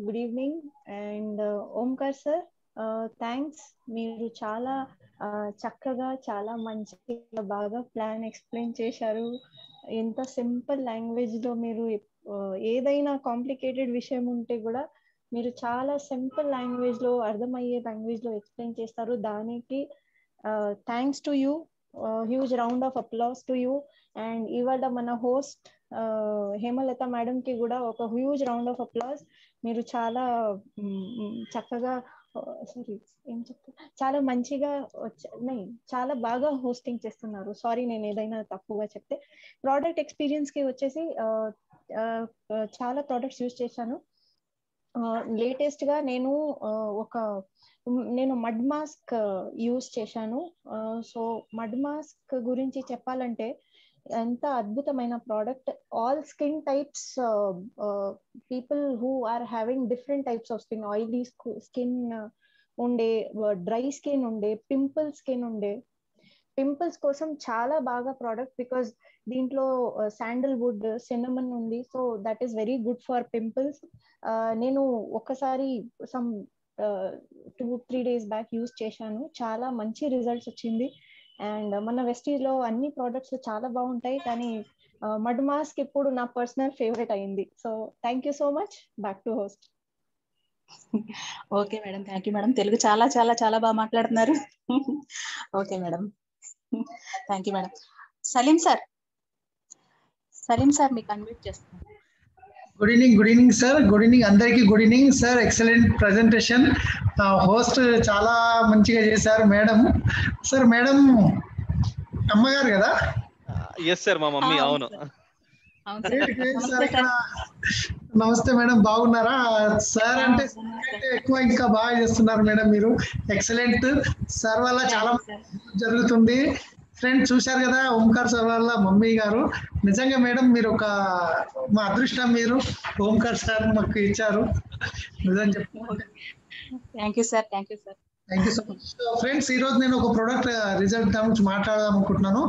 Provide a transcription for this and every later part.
Good evening and Omkar sir thanks మీరు చాలా చక్కగా చాలా మంచిగా బాగా ప్లాన్ ఎక్స్ప్లెయిన్ చేశారు ఎంత సింపుల్ లాంగ్వేజ్ లో మీరు ఏదైనా కాంప్లికేటెడ్ విషయం ఉంటే కూడా మీరు చాలా సింపుల్ లాంగ్వేజ్ లో అర్థమయ్యే లాంగ్వేజ్ లో ఎక్స్ప్లెయిన్ చేస్తారు దానికి thanks to you huge round of applause to you and ఇవాళ మన హోస్ట్ హేమలత మేడం కి కూడా ఒక హ్యూజ్ రౌండ్ ఆఫ్ అప్లాస్ మీరు చాలా చక్కగా సారీ ఏం చెప్తా చాలా మంచిగా చాలా బాగా హోస్టింగ్ చేస్తున్నారు సారీ నేను ఏదైనా తప్పుగా చెప్తే ప్రోడక్ట్ ఎక్స్పీరియన్స్ కి వచ్చేసి చాలా ప్రోడక్ట్స్ యూజ్ చేశాను లేటెస్ట్ గా నేను ఒక నేను మడ్ మాస్క్ యూజ్ చేశాను సో మడ్ మాస్క్ గురించి చెప్పాలంటే ఎంత అద్భుతమైన product all skin types people who are having different types of skin oily skin ఉండే డ్రై స్కిన్ ఉండే పింపుల్ స్కిన్ ఉండే పింపుల్స్ కోసం చాలా బాగా ప్రోడక్ట్ బికాస్ దీంట్లో శాండల్ వుడ్ సినమన్ ఉంది so that is very good for pimples నేను ఒకసారి some two three days back use చేశాను చాలా మంచి రిజల్ట్స్ వచ్చింది అండ్ మన వెస్టీజ్ లో అన్ని ప్రోడక్ట్స్ చాలా బాగుంటాయి కానీ మడ్ మాస్క్ ఇప్పుడు నా పర్సనల్ ఫేవరెట్ అయింది so thank you so much back to host okay madam thank you madam Telugu చాలా చాలా చాలా బాగా మాట్లాడుతున్నారు okay madam thank you madam Salim sir Salim sir మీకు అన్మ్యూట్ చేస్తున్నాను good evening good evening sir good evening అందరికీ good evening sir excellent presentation host చాలా మంచిగా చేశారు మేడం సార్ మేడం అమ్మగారు కదా ఎస్ సార్ మా మమ్మీ అవును నమస్తే మేడం బాగున్నారా సార్ అంటే ఎక్కువ ఇంకా బాగా చేస్తున్నారు మేడం మీరు ఎక్సలెంట్ సార్ వల్ల చాలా జరుగుతుంది ఫ్రెండ్ చూశారు కదా ఓంకార్ సార్ వల్ల మమ్మీ గారు నిజంగా మేడం మీరు ఒక మా అదృష్టం మీరు ఓంకార్ సార్ మాకు ఇచ్చారు నిజం చెప్తాను thank you sir thank you sir thank you so much friends ఈ రోజు నేను ఒక ప్రోడక్ట్ రిజల్ట్ గురించి మాట్లాడదాం అనుకుంటున్నాను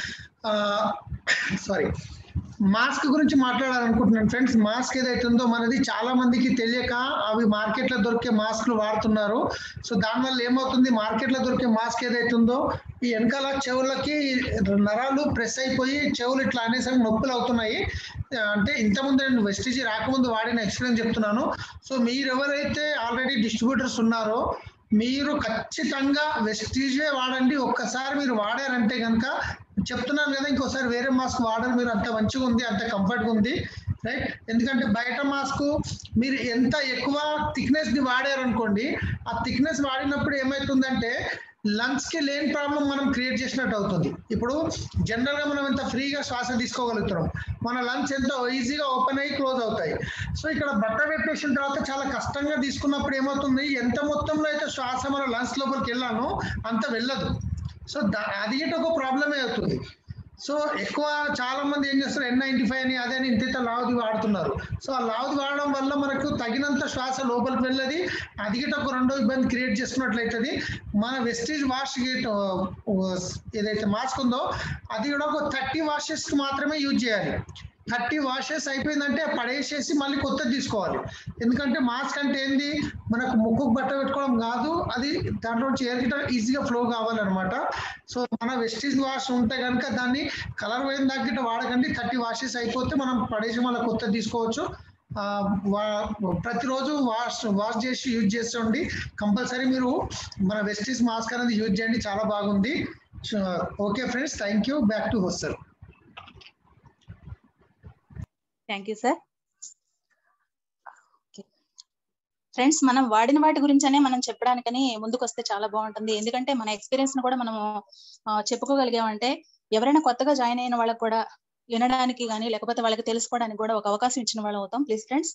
సారీ మాస్క్ గురించి మాట్లాడాలనుకుంటున్నాను ఫ్రెండ్స్ మాస్క్ ఏదైతే ఉందో మనది చాలా మందికి తెలియక అవి మార్కెట్లో దొరికే మాస్క్లు వాడుతున్నారు సో దానివల్ల ఏమవుతుంది మార్కెట్లో దొరికే మాస్క్ ఏదైతే ఉందో ఈ వెనకాల చెవులకి నరాలు ప్రెస్ అయిపోయి చెవులు ఇట్లా అనేసరికి నొప్పులు అవుతున్నాయి అంటే ఇంతకుముందు నేను వెస్టిజీ రాకముందు వాడిన ఎక్స్పీరియన్స్ చెప్తున్నాను సో మీరు ఎవరైతే ఆల్రెడీ డిస్ట్రిబ్యూటర్స్ ఉన్నారో మీరు ఖచ్చితంగా వెస్టీజే వాడండి ఒక్కసారి మీరు వాడారంటే కనుక చెప్తున్నాను కదా ఇంకోసారి వేరే మాస్క్ వాడరు మీరు అంత మంచిగా ఉంది అంత కంఫర్ట్గా ఉంది రైట్ ఎందుకంటే బయట మాస్క్ మీరు ఎంత ఎక్కువ థిక్నెస్ ని వాడారనుకోండి ఆ థిక్నెస్ వాడినప్పుడు ఏమవుతుందంటే లంగ్స్ కి లేని ప్రాబ్లం మనం క్రియేట్ చేసినట్టు అవుతుంది ఇప్పుడు జనరల్ గా మనం ఎంత ఫ్రీగా శ్వాస తీసుకోగలుగుతున్నాం మన లంగ్స్ ఎంతో ఈజీగా ఓపెన్ అయ్యి క్లోజ్ అవుతాయి సో ఇక్కడ బట్ట పెట్టేసిన తర్వాత చాలా కష్టంగా తీసుకున్నప్పుడు ఏమవుతుంది ఎంత మొత్తంలో అయితే శ్వాస మన లంగ్స్ లోపలికి వెళ్ళానో అంత వెళ్ళదు సో అది ఒక ప్రాబ్లమే అవుతుంది సో ఎక్కువ చాలా మంది ఏం చేస్తారు ఎన్ నైన్టీ ఫైవ్ అని అదే ఇంత ఇంత లావుది వాడుతున్నారు సో ఆ లావుది వాడడం వల్ల మనకు తగినంత శ్వాస లోపలికి వెళ్ళది అది గిట్ట ఒక రెండో ఇబ్బంది క్రియేట్ చేసుకున్నట్లయితుంది మన వెస్టేజ్ వాష్ ఏదైతే మాస్క్ ఉందో అది కూడా ఒక థర్టీ వాషెస్ మాత్రమే యూజ్ చేయాలి థర్టీ వాషెస్ అయిపోయిందంటే పడేసేసి మళ్ళీ కొత్తది తీసుకోవాలి ఎందుకంటే మాస్క్ అంటే ఏంది మనకు ముక్కుకు బట్ట పెట్టుకోవడం కాదు అది దాంట్లో నుంచి ఎయిర్ గిట్ట ఈజీగా ఫ్లో కావాలన్నమాట సో మన వెస్టీజ్ వాష్ ఉంటే కనుక దాన్ని కలర్ పోయిన దాకా వాడకండి థర్టీ వాషెస్ అయిపోతే మనం పడేసి మళ్ళీ కొత్తది తీసుకోవచ్చు ప్రతిరోజు వాష్ వాష్ చేసి యూజ్ చేస్తుండి కంపల్సరీ మీరు మన వెస్టీస్ మాస్క్ అనేది యూజ్ చేయండి చాలా బాగుంది okay friends thank you back to host sir thank you sir friends మనం వాడిన వాటి గురించనే మనం చెప్పడానికని ముందుకు వస్తే చాలా బాగుంటుంది ఎందుకంటే మన ఎక్స్పీరియన్స్ ను కూడా మనము చెప్పుకోగలిగామంటే ఎవరైనా కొత్తగా జాయిన్ అయిన వాళ్ళకి కూడా వినడానికి కానీ లేకపోతే వాళ్ళకి తెలుసుకోవడానికి కూడా ఒక అవకాశం ఇచ్చిన వాళ్ళం అవుతాం please friends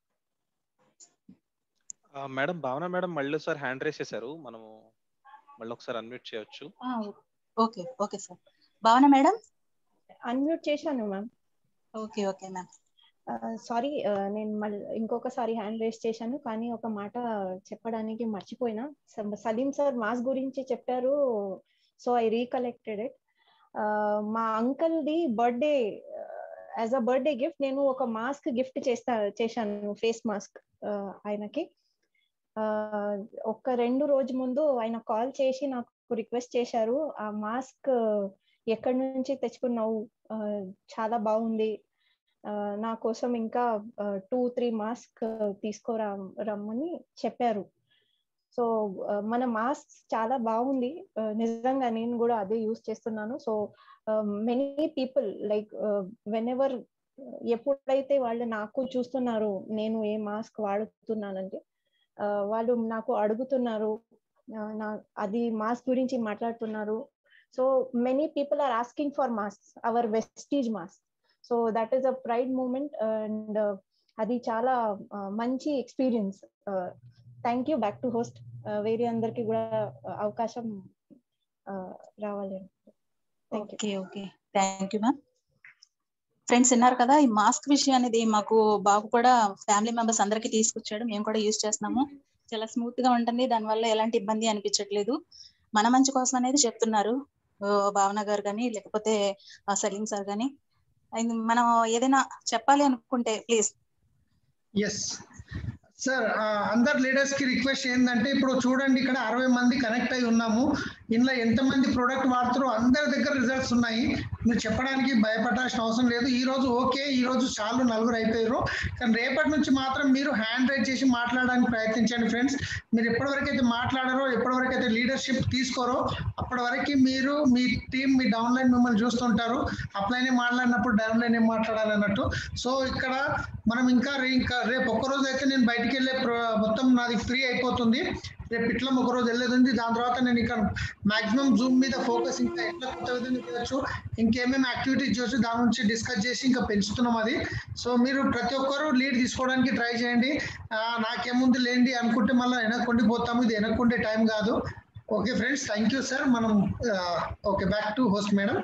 madam Bhavana madam మళ్ళీ ఒకసారి హ్యాండ్ రేస్ చేశారు మనము మళ్ళీ ఒకసారి అన్మ్యూట్ చేయొచ్చు okay okay sir Bhavana madam unmute చేశాను ma'am okay okay ma'am sorry నేను మళ్ళీ ఇంకొకసారి హ్యాండ్ రేస్ చేశాను కానీ ఒక మాట చెప్పడానికి మర్చిపోయినా సలీం సార్ మాస్ గురించి చెప్పారు సో ఐ రీకలెక్టెడ్ ఇట్ మా uncle the birthday as a birthday gift నేను ఒక మాస్క్ గిఫ్ట్ చేస్తా చేశాను ఫేస్ మాస్క్ ఆయనకి ఒక రెండు రోజు ముందు ఆయన కాల్ చేసి నాకు రిక్వెస్ట్ చేశారు ఆ మాస్క్ ఎక్కడి నుంచి తెచ్చుకున్నావు చాలా బాగుంది నా కోసం ఇంకా టూ త్రీ మాస్క్ తీసుకోరా రమ్మని చెప్పారు సో మన మాస్క్ చాలా బాగుంది నిజంగా నేను కూడా అదే యూస్ చేస్తున్నాను so many people like whenever ఎప్పుడైతే వాళ్ళు నాకు చూస్తున్నారు నేను ఏ మాస్క్ వాడుతున్నానంటే వాళ్ళు నాకు అడుగుతున్నారు నా అది మాస్క్ గురించి మాట్లాడుతున్నారు so many people are asking for mask our Vestige mask so that is a pride moment and అది చాలా మంచి experience thank you back to host వేరే అందరికి కూడా అవకాశం రావాలి okay okay thank you ma'am friends విన్నారు కదా ఈ మాస్క్ విషయం అనేది మాకు బాబు కూడా ఫ్యామిలీ మెంబర్స్ అందరికి తీసుకొచ్చాడు మేము కూడా యూజ్ చేస్తున్నాము చాలా స్మూత్ గా ఉంటుంది దానివల్ల ఎలాంటి ఇబ్బంది అనిపించట్లేదు మన మంచి కోసం అనేది చెప్తున్నారు భావన గారు కానీ లేకపోతే సలీం సార్ కానీ మనం ఏదైనా చెప్పాలి అనుకుంటే ప్లీజ్ ఎస్ సార్ అందరు లీడర్స్ కి రిక్వెస్ట్ ఏంటంటే ఇప్పుడు చూడండి ఇక్కడ అరవై మంది కనెక్ట్ అయి ఉన్నాము ఇందులో ఎంతమంది ప్రోడక్ట్ వాడుతారో అందరి దగ్గర రిజల్ట్స్ ఉన్నాయి మీరు చెప్పడానికి భయపడాల్సిన అవసరం లేదు ఈ రోజు ఓకే ఈ రోజు చాలు నలుగురు అయిపోయారు కానీ రేపటి నుంచి మాత్రం మీరు హ్యాండ్ రైట్ చేసి మాట్లాడడానికి ప్రయత్నించండి ఫ్రెండ్స్ మీరు ఎప్పటివరకు అయితే మాట్లాడారో ఎప్పటివరకు అయితే లీడర్షిప్ తీసుకోరో అప్పటి వరకు మీరు మీ టీం మీ డౌన్లైన్ మిమ్మల్ని చూస్తుంటారు అప్లైన్ మాట్లాడినప్పుడు డౌన్లైన్ ఏం మాట్లాడాలి అన్నట్టు సో ఇక్కడ మనం ఇంకా ఇంకా రేపు ఒక్కరోజు అయితే నేను బయటికి వెళ్ళే మొత్తం నాది ఫ్రీ అయిపోతుంది రేపు ఇట్లా ఒక రోజు వెళ్ళేది ఉంది దాని తర్వాత నేను ఇక్కడ మాక్సిమం జూమ్ మీద ఫోకస్ ఇంకా ఎట్లా కొత్త విధంగా చేయొచ్చు ఇంకేమేమి యాక్టివిటీస్ చేయొచ్చు దాని నుంచి డిస్కస్ చేసి ఇంకా పెంచుతున్నాం అది సో మీరు ప్రతి ఒక్కరు లీడ్ తీసుకోవడానికి ట్రై చేయండి నాకేముంది లేండి అనుకుంటే మళ్ళీ వెనక్కుండి పోతాము ఇది వెనక్కుండే టైం కాదు okay friends thank you sir మనం okay back to host madam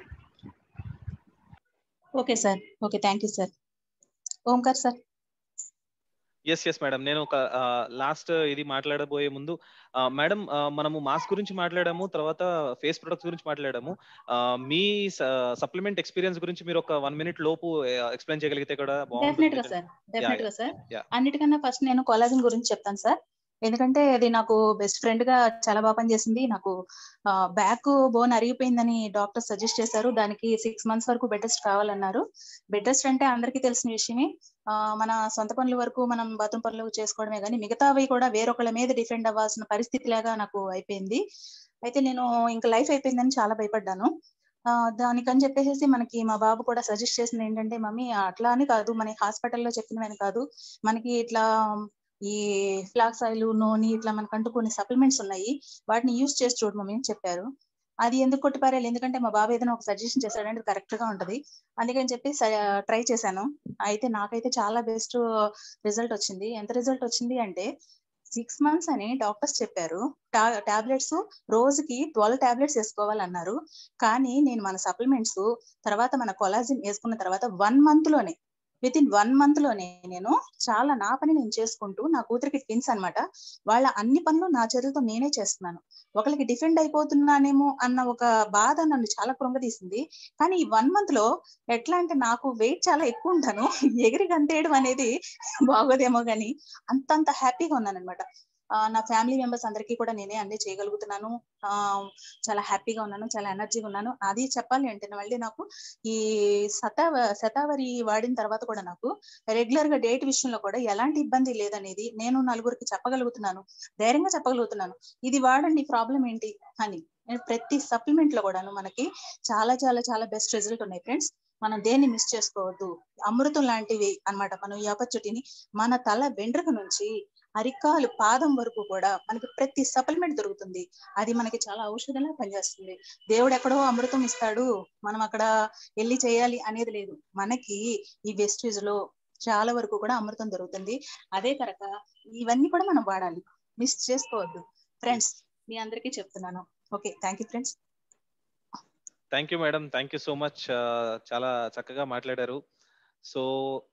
okay sir okay thank you sir Omkar sir yes yes madam నేను ఒక లాస్ట్ ఇది మాట్లాడబోయే ముందు మేడం మనము మాస్క్ గురించి మాట్లాడాము తర్వాత ఫేస్ ప్రొడక్ట్స్ గురించి మాట్లాడాము మీ సప్లిమెంట్ ఎక్స్పీరియన్స్ గురించి మీరు ఒక వన్ మినిట్ లోపు ఎక్స్ప్లెయిన్ చేయగలిగితే కూడా డెఫినెట్ గా సార్ డెఫినెట్ గా సార్ అన్నిటికన్నా ఫస్ట్ నేను కొలాజిన్ గురించి చెప్తాను సార్ ఎందుకంటే అది నాకు బెస్ట్ ఫ్రెండ్ గా చాలా బాగా పనిచేసింది నాకు బ్యాక్ బోన్ అరిగిపోయిందని డాక్టర్ సజెస్ట్ చేశారు దానికి సిక్స్ మంత్స్ వరకు బెడ్ రెస్ట్ కావాలన్నారు బెడ్ రెస్ట్ అంటే అందరికీ తెలిసిన విషయమే మన సొంత పనుల వరకు మనం బాత్రూమ్ పనులు చేసుకోవడమే కానీ మిగతావి కూడా వేరొకళ్ళ మీద డిఫెండ్ అవ్వాల్సిన పరిస్థితి లాగా నాకు అయిపోయింది అయితే నేను ఇంకా లైఫ్ అయిపోయిందని చాలా భయపడ్డాను దానికని చెప్పేసి మనకి మా బాబు కూడా సజెస్ట్ చేసింది ఏంటంటే మమ్మీ అట్లా అని కాదు మన హాస్పిటల్లో చెప్పినవని కాదు మనకి ఇట్లా ఈ ఫ్లాక్స్ ఆయిల్ నూనె ఇట్లా మనకంటూ కొన్ని సప్లిమెంట్స్ ఉన్నాయి వాటిని యూజ్ చేసి చూడు మమ్మీ అని చెప్పారు అది ఎందుకు కొట్టిపారాలి ఎందుకంటే మా బాబు ఏదైనా ఒక సజెషన్ చేశాడంటే కరెక్ట్ గా ఉంటది అందుకని చెప్పి ట్రై చేశాను అయితే నాకైతే చాలా బెస్ట్ రిజల్ట్ వచ్చింది ఎంత రిజల్ట్ వచ్చింది అంటే సిక్స్ మంత్స్ అని డాక్టర్స్ చెప్పారు టాబ్లెట్స్ రోజుకి ట్వెల్వ్ టాబ్లెట్స్ వేసుకోవాలన్నారు కానీ నేను మన సప్లిమెంట్స్ తర్వాత మన కొలాజిన్ వేసుకున్న తర్వాత వన్ మంత్ లోనే విత్ ఇన్ వన్ మంత్ లోనే నేను చాలా నా పని నేను చేసుకుంటూ నా కూతురికి ట్విన్స్ అనమాట వాళ్ళ అన్ని పనులు నా చేతులతో నేనే చేస్తున్నాను ఒకరికి డిఫెండ్ అయిపోతున్నానేమో అన్న ఒక బాధ నన్ను చాలా కృంగతీసింది కానీ ఈ వన్ మంత్ లో ఎట్లా అంటే నాకు వెయిట్ చాలా ఎక్కువ ఉంటాను ఎగిరి గంతేయడం అనేది బాగోదేమో కానీ అంతంత హ్యాపీగా ఉన్నాను అనమాట నా ఫ్యామిలీ మెంబర్స్ అందరికీ కూడా నేనే అన్ని చేయగలుగుతున్నాను ఆ చాలా హ్యాపీగా ఉన్నాను చాలా ఎనర్జీగా ఉన్నాను అది చెప్పాలి అంటే మళ్ళీ నాకు ఈ శతావ శతావరి వాడిన తర్వాత కూడా నాకు రెగ్యులర్ గా డేట్ విషయంలో కూడా ఎలాంటి ఇబ్బంది లేదనేది నేను నలుగురికి చెప్పగలుగుతున్నాను ధైర్యంగా చెప్పగలుగుతున్నాను ఇది వాడండి ప్రాబ్లం ఏంటి అని ప్రతి సప్లిమెంట్ లో కూడాను మనకి చాలా చాలా చాలా బెస్ట్ రిజల్ట్ ఉన్నాయి ఫ్రెండ్స్ మనం దేన్ని మిస్ చేసుకోవద్దు అమృతం లాంటివి అనమాట మనం ఈ ఆపర్చునిటీని మన తల వెంట్రుక నుంచి అరికాలు పాదం వరకు కూడా మనకి ప్రతి సప్లిమెంట్ దొరుకుతుంది అది మనకి చాలా ఔషధంగా పనిచేస్తుంది దేవుడు ఎక్కడో అమృతం ఇస్తాడు మనం అక్కడ వెళ్ళి చేయాలి అనేది లేదు మనకి ఈ వెస్టేజ్ లో చాలా వరకు కూడా అమృతం దొరుకుతుంది అదే కనుక ఇవన్నీ కూడా మనం వాడాలి మిస్ చేసుకోవద్దు ఫ్రెండ్స్ మీ అందరికీ చెప్తున్నాను okay thank you friends thank you madam thank you so much చాలా చక్కగా మాట్లాడారు సో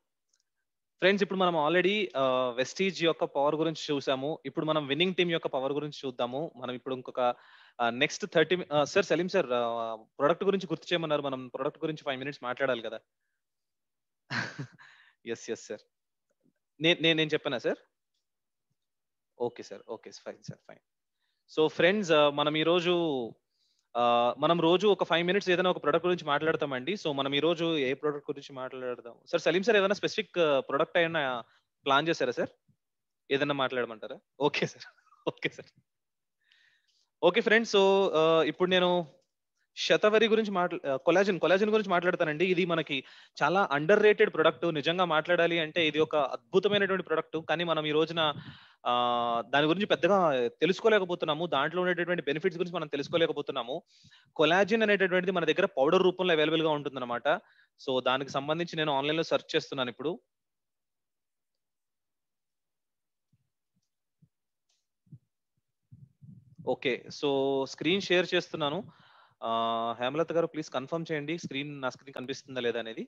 ఫ్రెండ్స్ ఇప్పుడు మనం ఆల్రెడీ వెస్టీజ్ యొక్క పవర్ గురించి చూసాము ఇప్పుడు మనం విన్నింగ్ టీమ్ యొక్క పవర్ గురించి చూద్దాము మనం ఇప్పుడు ఇంకొక next thirty sir Salim sir product గురించి గుర్తు చేయమన్నారు మనం ప్రొడక్ట్ గురించి ఫైవ్ మినిట్స్ మాట్లాడాలి కదా ఎస్ ఎస్ సార్ నేను నేను నేను చెప్పానా sir okay sir okay fine sir fine so friends మనం ఈరోజు ఆ, మనం రోజు ఒక ఫైవ్ మినిట్స్ ఏదైనా ఒక ప్రొడక్ట్ గురించి మాట్లాడతామండి సో మనం ఈ రోజు ఏ ప్రొడక్ట్ గురించి మాట్లాడదాం సార్ సలీం సార్ ఏదైనా స్పెసిఫిక్ ప్రొడక్ట్ అయినా ప్లాన్ చేశారా సార్ ఏదైనా మాట్లాడమంటారా okay sir okay sir okay friends so ఇప్పుడు నేను శతవరి గురించి మాట్లా కొలాజిన్ కొలాజిన్ గురించి మాట్లాడతానండి ఇది మనకి చాలా అండర్ రేటెడ్ ప్రొడక్ట్ నిజంగా మాట్లాడాలి అంటే ఇది ఒక అద్భుతమైనటువంటి ప్రొడక్ట్ కానీ మనం ఈ రోజున ఆ, దాని గురించి పెద్దగా తెలుసుకోలేకపోతున్నాము దాంట్లో ఉండేటటువంటి బెనిఫిట్స్ గురించి మనం తెలుసుకోలేకపోతున్నాము కొలాజిన్ అనేటటువంటిది మన దగ్గర పౌడర్ రూపంలో అవైలబుల్ గా ఉంటుంది అనమాట సో దానికి సంబంధించి నేను ఆన్లైన్ లో సెర్చ్ చేస్తున్నాను ఇప్పుడు ఓకే సో స్క్రీన్ షేర్ చేస్తున్నాను ఆ, హేమలత గారు ప్లీజ్ కన్ఫర్మ్ చేయండి స్క్రీన్ నా స్క్రీన్ కనిపిస్తుందా లేదా అనేది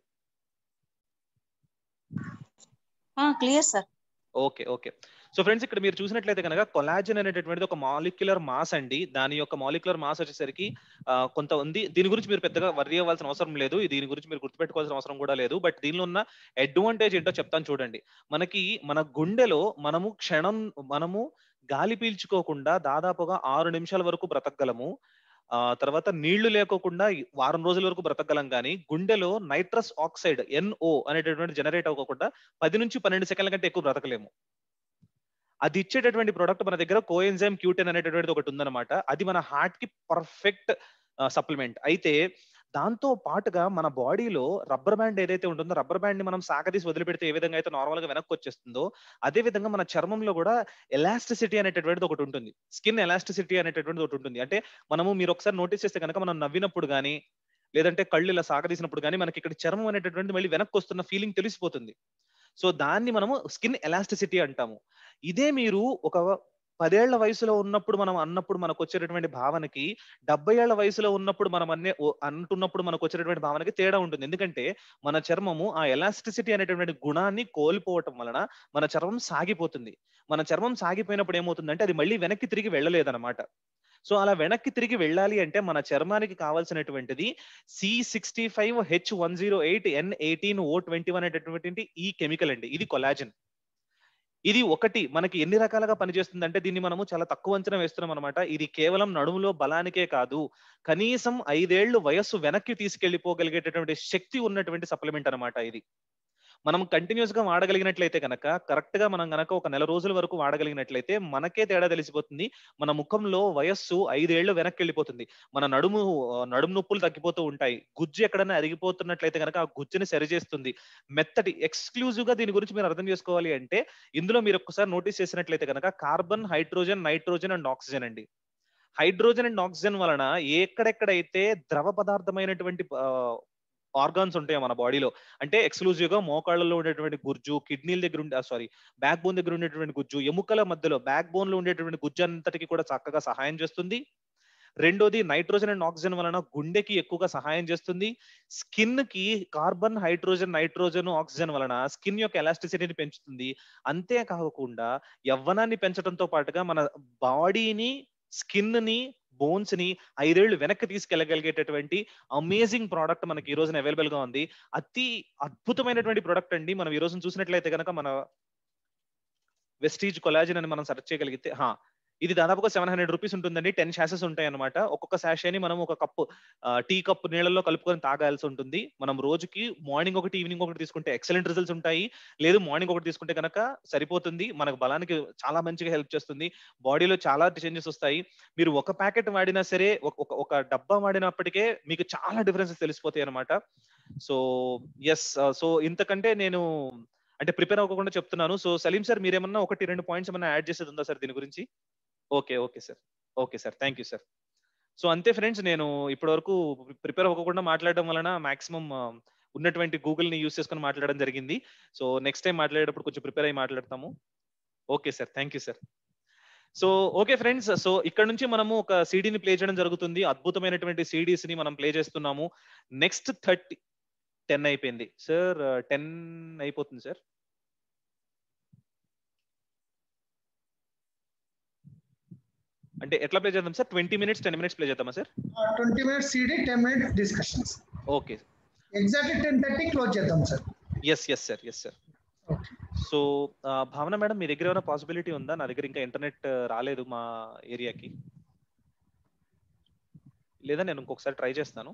clear sir okay okay so friends ఇక్కడ మీరు చూసినట్లయితే కనుక కొలాజిన్ అనేటటువంటిది ఒక మాలిక్యులర్ మాస్ అండి దాని యొక్క మాలిక్యులర్ మాస్ వచ్చేసరికి ఆ, కొంత ఉంది దీని గురించి మీరు పెద్దగా వర్రీ అవ్వాల్సిన అవసరం లేదు దీని గురించి మీరు గుర్తుపెట్టుకోవాల్సిన అవసరం కూడా లేదు బట్ దీనిలో ఉన్న అడ్వాంటేజ్ ఏంటో చెప్తాను చూడండి మనకి మన గుండెలో మనము క్షణం మనము గాలి పీల్చుకోకుండా దాదాపుగా ఆరు నిమిషాల వరకు బ్రతకగలము ఆ తర్వాత నీళ్లు లేకోకుండా వారం రోజుల వరకు బ్రతకగలం కానీ గుండెలో నైట్రస్ ఆక్సైడ్ ఎన్ఓ అనేటటువంటి జనరేట్ అవ్వకుండా పది నుంచి పన్నెండు సెకండ్ల కంటే ఎక్కువ బ్రతకలేము అది ఇచ్చేటటువంటి ప్రోడక్ట్ మన దగ్గర కోఎన్జైమ్ క్యూటెన్ అనేటటువంటిది ఒకటి ఉందన్నమాట అది మన హార్ట్ కి పర్ఫెక్ట్ సప్లిమెంట్ అయితే దాంతో పాటుగా మన బాడీలో రబ్బర్ బ్యాండ్ ఏదైతే ఉంటుందో రబ్బర్ బ్యాండ్ ని మనం సాగదీసి వదిలిపెడితే ఏ విధంగా అయితే నార్మల్ గా వెనక్కి వచ్చేస్తుందో అదే విధంగా మన చర్మంలో కూడా ఎలాస్టిసిటీ అనేటటువంటిది ఒకటి ఉంటుంది స్కిన్ ఎలాస్టిసిటీ అనేటటువంటిది ఒకటి ఉంటుంది అంటే మనము మీరు ఒకసారి నోటీస్ చేస్తే కనుక మనం నవ్వినప్పుడు కానీ లేదంటే కళ్ళు ఇలా సాగదీసినప్పుడు కానీ మనకి ఇక్కడ చర్మం అనేటటువంటిది మళ్ళీ వెనక్కి వస్తున్న ఫీలింగ్ తెలిసిపోతుంది సో దాన్ని మనము స్కిన్ ఎలాస్టిసిటీ అంటాము ఇదే మీరు ఒక పదేళ్ల వయసులో ఉన్నప్పుడు మనం అన్నప్పుడు మనకు వచ్చేటటువంటి భావనకి డెబ్బై ఏళ్ల వయసులో ఉన్నప్పుడు మనం అన్నే ఓ- అంటున్నప్పుడు మనకు వచ్చేటటువంటి భావనకి తేడా ఉంటుంది ఎందుకంటే మన చర్మము ఆ ఎలాస్టిసిటీ అనేటటువంటి గుణాన్ని కోల్పోవటం వలన మన చర్మం సాగిపోతుంది మన చర్మం సాగిపోయినప్పుడు ఏమవుతుందంటే అది మళ్ళీ వెనక్కి తిరిగి వెళ్ళలేదన్నమాట సో అలా వెనక్కి తిరిగి వెళ్ళాలి అంటే మన చర్మానికి కావాల్సినటువంటిది C sixty five H one zero eight N eighteen O twenty one అనేటటువంటి ఈ కెమికల్ అండి ఇది కొలాజిన్ ఇది ఒకటి మనకి ఎన్ని రకాలుగా పనిచేస్తుంది అంటే దీన్ని మనము చాలా తక్కువ అంచనా వేస్తున్నాం అనమాట ఇది కేవలం నడుములో బలానికే కాదు కనీసం ఐదేళ్లు వయస్సు వెనక్కి తీసుకెళ్లిపోగలిగేటటువంటి శక్తి ఉన్నటువంటి సప్లిమెంట్ అన్నమాట ఇది మనం కంటిన్యూస్ గా వాడగలిగినట్లయితే కనుక కరెక్ట్ గా మనం గనక ఒక నెల రోజుల వరకు వాడగలిగినట్లయితే మనకే తేడా తెలిసిపోతుంది మన ముఖంలో వయస్సు ఐదేళ్లు వెనక్కి వెళ్ళిపోతుంది మన నడుము ఆ, నడుము నొప్పులు తగ్గిపోతూ ఉంటాయి గుజ్జు ఎక్కడైనా అరిగిపోతున్నట్లయితే కనుక ఆ గుజ్జుని సరిచేస్తుంది మెత్తటి ఎక్స్క్లూజివ్ గా దీని గురించి మీరు అర్థం చేసుకోవాలి అంటే ఇందులో మీరు ఒక్కసారి నోటీస్ చేసినట్లయితే కనుక carbon hydrogen nitrogen and oxygen అండి హైడ్రోజన్ అండ్ ఆక్సిజన్ వలన ఎక్కడెక్కడైతే ద్రవ పదార్థమైనటువంటి ఆర్గాన్స్ ఉంటాయో మన బాడీలో అంటే ఎక్స్క్లూజివ్ గా మోకాళ్ళలో ఉండేటువంటి గుజ్జు కిడ్నీల దగ్గర ఉండే సారీ బ్యాక్ బోన్ దగ్గర ఉండేటువంటి గుజ్జు ఎముకల మధ్యలో బ్యాక్ బోన్ లో ఉండేటువంటి గుజ్జు అంతటికి కూడా చక్కగా సహాయం చేస్తుంది రెండోది నైట్రోజన్ అండ్ ఆక్సిజన్ వలన గుండెకి ఎక్కువగా సహాయం చేస్తుంది స్కిన్ కి కార్బన్ హైడ్రోజన్ నైట్రోజన్ ఆక్సిజన్ వలన స్కిన్ యొక్క ఎలాస్టిసిటీని పెంచుతుంది అంతేకాకుండా యవ్వనాన్ని పెంచడంతో పాటుగా మన బాడీని స్కిన్ ని బోన్స్ ని ఐదేళ్లు వెనక్కి తీసుకెళ్లగలిగేటటువంటి అమేజింగ్ ప్రోడక్ట్ మనకి ఈ రోజున అవైలబుల్ గా ఉంది అతి అద్భుతమైనటువంటి ప్రోడక్ట్ అండి మనం ఈ రోజున చూసినట్లయితే కనుక మన వెస్టీజ్ కొలాజిన్ అని మనం సెర్చ్ చేయగలిగితే హా ఇది దాదాపుగా సెవెన్ హండ్రెడ్ రూపీస్ ఉంటుందండి టెన్ షాసెస్ ఉంటాయి అనమాట ఒక్కొక్క శాషేని మనం ఒక కప్పు టీ కప్ నీళ్ళలో కలుపుకొని తాగాల్సి ఉంటుంది మనం రోజుకి మార్నింగ్ ఒకటి ఈవినింగ్ ఒకటి తీసుకుంటే ఎక్సలెంట్ రిజల్ట్స్ ఉంటాయి లేదు మార్నింగ్ ఒకటి తీసుకుంటే కనుక సరిపోతుంది మనకు బలానికి చాలా మంచిగా హెల్ప్ చేస్తుంది బాడీలో చాలా చేంజెస్ వస్తాయి మీరు ఒక ప్యాకెట్ వాడినా సరే ఒక- ఒక ఒక డబ్బా వాడినప్పటికే మీకు చాలా డిఫరెన్సెస్ తెలిసిపోతాయి అనమాట సో ఎస్ సో ఇంతకంటే నేను అంటే ప్రిపేర్ అవ్వకుండా చెప్తున్నాను సో సలీం సార్ మీరేమన్నా ఒకటి రెండు పాయింట్స్ ఏమన్నా యాడ్ చేసేది ఉందా సార్ దీని గురించి okay okay sir okay sir thank you sir so అంతే ఫ్రెండ్స్ నేను ఇప్పటి వరకు ప్రిపేర్ అవ్వకుండా మాట్లాడడం వలన మాక్సిమం ఉన్నటువంటి గూగుల్ ని యూస్ చేసుకొని మాట్లాడడం జరిగింది సో నెక్స్ట్ టైం మాట్లాడేటప్పుడు కొంచెం ప్రిపేర్ అయ్యి మాట్లాడతాము okay sir thank you sir so okay friends so ఇక్కడ నుంచి మనము ఒక సిడీని ప్లే చేయడం జరుగుతుంది అద్భుతమైనటువంటి సిడీస్ ని మనం ప్లే చేస్తున్నాము నెక్స్ట్ థర్టీ టెన్ అయిపోయింది సార్ టెన్ అయిపోతుంది సార్ అంటే ఎట్లా ప్లే చేద్దాం sir twenty minutes ten minutes play చేద్దామా sir twenty minutes CD ten minutes discussions okay exactly ten thirty close చేద్దాం sir yes yes sir yes sir so Bhavana madam మీ దగ్గర ఏమైనా పాసిబిలిటీ ఉందా నా దగ్గర ఇంకా ఇంటర్నెట్ రాలేదు మా ఏరియాకి లేదా నేను ఇంకొకసారి ట్రై చేస్తాను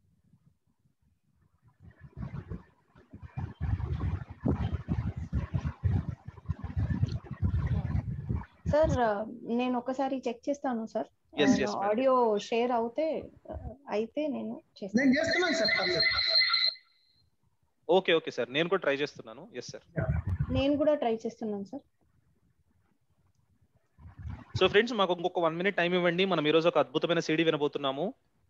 సార్ నేను ఒకసారి చెక్ చేస్తాను sir Yes, yes, madam. Audio share అవుతే అయితే నేను చేస్తాను నేను చేస్తున్నాను సార్ పర్లేదు ఓకే ఓకే సార్ నేను కూడా ట్రై చేస్తున్నాను ఎస్ సార్ నేను కూడా ట్రై చేస్తున్నాను సార్ సో ఫ్రెండ్స్ మాకు ఇంకొక వన్ మినిట్ టైం ఇవ్వండి మనం ఈరోజు ఒక అద్భుతమైన సీడీ వినబోతున్నాము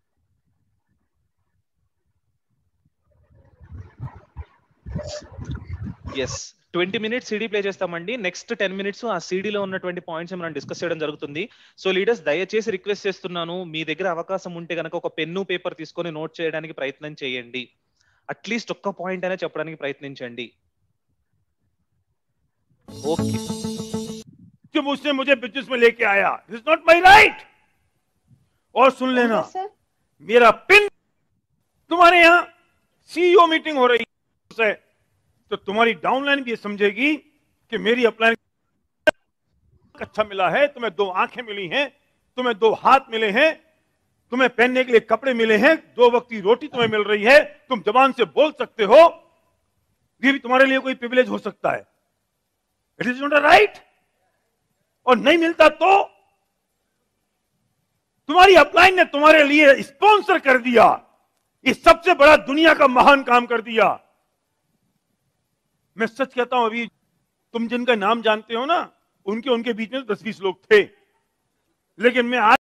yes twenty minutes CD play చేస్తామండి నెక్స్ట్ టెన్ మినిట్స్ ఆ సీడీలో ఉన్నటువంటి పాయింట్స్ మనం డిస్కస్ చేయడం జరుగుతుంది సో లీడర్స్ దయచేసి రిక్వెస్ట్ చేస్తున్నాను మీ దగ్గర అవకాశం ఉంటే కనుక ఒక పెన్ను పేపర్ తీసుకొని నోట్ చేయడానికి ప్రయత్నం చేయండి అట్లీస్ట్ ఒక్క పాయింట్ అయినా చెప్పడానికి ప్రయత్నించండి ఓకే कि मुझसे मुझे बिजनेस में लेके आया दिस नॉट माई राइट और सुन लेना సార్ मेरा पिन तुम्हारे यहाँ सीईओ मीटिंग हो रही है तो तुम्हारी डाउनलाइन भी ये समझेगी कि मेरी अपलाइन अच्छा मिला है तुम्हें दो आंखें मिली हैं तुम्हें दो हाथ मिले हैं तुम्हें पहनने के लिए कपड़े मिले हैं दो वक्त की रोटी तुम्हें मिल रही है तुम जबान से बोल सकते हो ये भी तुम्हारे लिए कोई प्रिविलेज हो सकता है it is not a right और नहीं मिलता तो तुम्हारी अपलाइन ने तुम्हारे लिए स्पॉन्सर कर दिया ये सबसे बड़ा दुनिया का महान काम कर दिया मैं सच कहता हूं अभी तुम जिनका नाम जानते हो ना उनके उनके बीच में दस बीस लोग थे लेकिन मैं आज